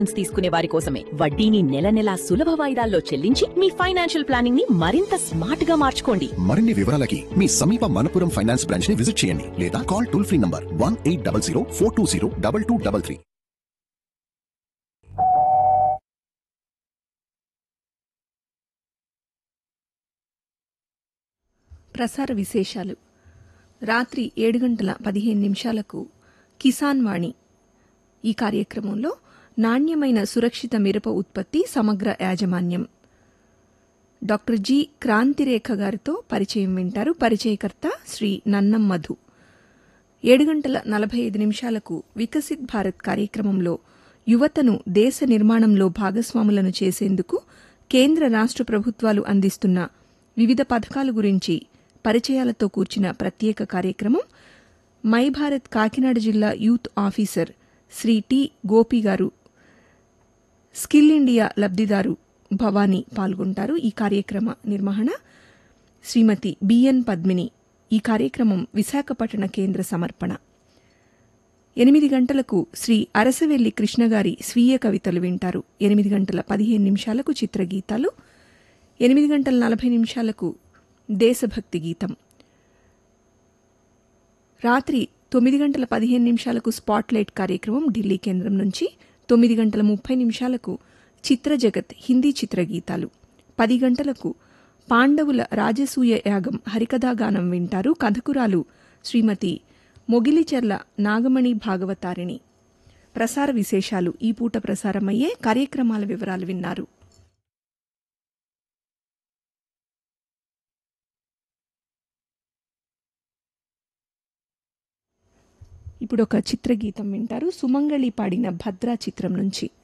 loans తీసుకునే వారి కోసమే వడ్డీని నెల నెలా సులభ వాయిదాల్లో చెల్లించి మీ ఫైనాన్షియల్ ప్లానింగ్ ని మరింత స్మార్ట్ గా మార్చుకోండి మరిన్ని వివరాలకి మీ సమీప మనపురం ఫైనాన్స్ బ్రాంచ్ ని విజిట్ చేయండి లేదా call toll free number one eight double zero four two zero double two double three ప్రసార విశేషాలు రాత్రి ఏడు గంటల పదిహేను నిమిషాలకు కిసాన్ వాణి ఈ కార్యక్రమంలో నాణ్యమైన సురక్షిత మిరప ఉత్పత్తి సమగ్ర యాజమాన్యం డాక్టర్ జి క్రాంతిరేఖ గారితో పరిచయం వింటారు పరిచయకర్త శ్రీ నన్నం మధు ఏడు గంటల నలభై ఐదు నిమిషాలకు వికసిత్ భారత్ కార్యక్రమంలో యువతను దేశ నిర్మాణంలో భాగస్వాములను చేసేందుకు కేంద్ర రాష్ట్ర ప్రభుత్వాలు అందిస్తున్న వివిధ పథకాల గురించి పరిచయాలతో కూర్చిన ప్రత్యేక కార్యక్రమం మై భారత్ కాకినాడ జిల్లా youth officer Shri T Gopi గారు స్కిల్ ఇండియా లబ్దిదారు భవానీ పాల్గొంటారు ఈ కార్యక్రమ నిర్వహణ శ్రీమతి బిఎన్ పద్మిని ఈ కార్యక్రమం విశాఖపట్టణ కేంద్ర సమర్పణ ఎనిమిది గంటలకు శ్రీ అరసవెల్లి కృష్ణగారి స్వీయ కవితలు వింటారు ఎనిమిది గంటల పదిహేను నిమిషాలకు చిత్రగీతాలు ఎనిమిది గంటల నలభై నిమిషాలకు దేశభక్తి గీతం రాత్రి తొమ్మిది గంటల పదిహేను నిమిషాలకు స్పాట్లైట్ కార్యక్రమం ఢిల్లీ కేంద్రం నుంచి తొమ్మిది గంటల ముప్పై నిమిషాలకు చిత్ర జగత్ హిందీ చిత్రగీతాలు పది గంటలకు పాండవుల రాజసూయ యాగం హరికథాగానం వింటారు కథకురాలు శ్రీమతి మొగిలిచెర్ల నాగమణి భాగవతారిణి ప్రసార విశేషాలు ఈ పూట ప్రసారమయ్యే కార్యక్రమాల వివరాలు విన్నారు ఇప్పుడు ఒక చిత్రగీతం వింటారు సుమంగళి పాడిన భద్రా చిత్రం నుంచి